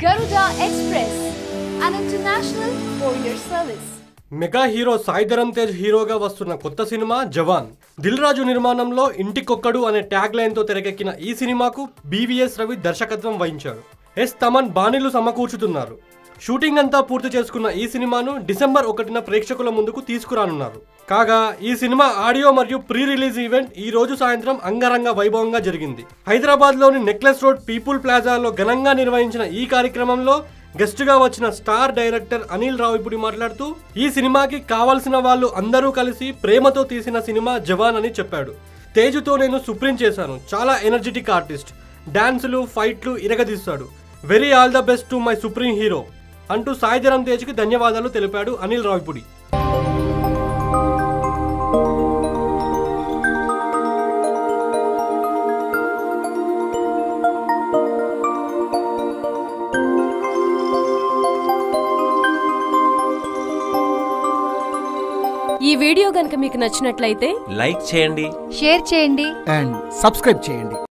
Garuda Express, an international courier service. Mega hero Sai Dharam Tej హీరోగా వస్తున్న కొత్త సినిమా జవాన్ దిల్ రాజు నిర్మాణంలో ఇంటికొక్కడు అనే ట్యాగ్ లైన్ తో తెరకెక్కిన ఈ సినిమాకు బీవీఎస్ రవి దర్శకత్వం వహించాడు ఎస్ తమన్ బాణీలు సమకూర్చుతున్నారు షూటింగ్ అంతా పూర్తి చేసుకున్న ఈ సినిమాను డిసెంబర్ ఒకటిన ప్రేక్షకుల ముందుకు తీసుకురానున్నారు కాగా ఈ సినిమా ఆడియో మరియు ప్రీ రిలీజ్ ఈవెంట్ ఈ రోజు సాయంత్రం అంగరంగ వైభవంగా జరిగింది హైదరాబాద్ లోని నెక్లెస్ రోడ్ పీపుల్ ప్లాజాలో ఘనంగా నిర్వహించిన ఈ కార్యక్రమంలో గెస్ట్ గా వచ్చిన స్టార్ డైరెక్టర్ అనిల్ రావిపూడి మాట్లాడుతూ ఈ సినిమాకి కావాల్సిన వాళ్ళు అందరూ కలిసి ప్రేమతో తీసిన సినిమా జవాన్ అని చెప్పాడు తేజుతో నేను సుప్రీం చేశాను చాలా ఎనర్జెటిక్ ఆర్టిస్ట్ డాన్సులు ఫైట్లు ఇరగదీస్తాడు very all the best to my supreme hero అంటూ సాయిధరం తేజ్కి ధన్యవాదాలు తెలిపాడు అనిల్ రావిపూడి ఈ వీడియో గనుక మీకు నచ్చినట్లయితే లైక్ చేయండి షేర్ చేయండి అండ్ సబ్స్క్రైబ్ చేయండి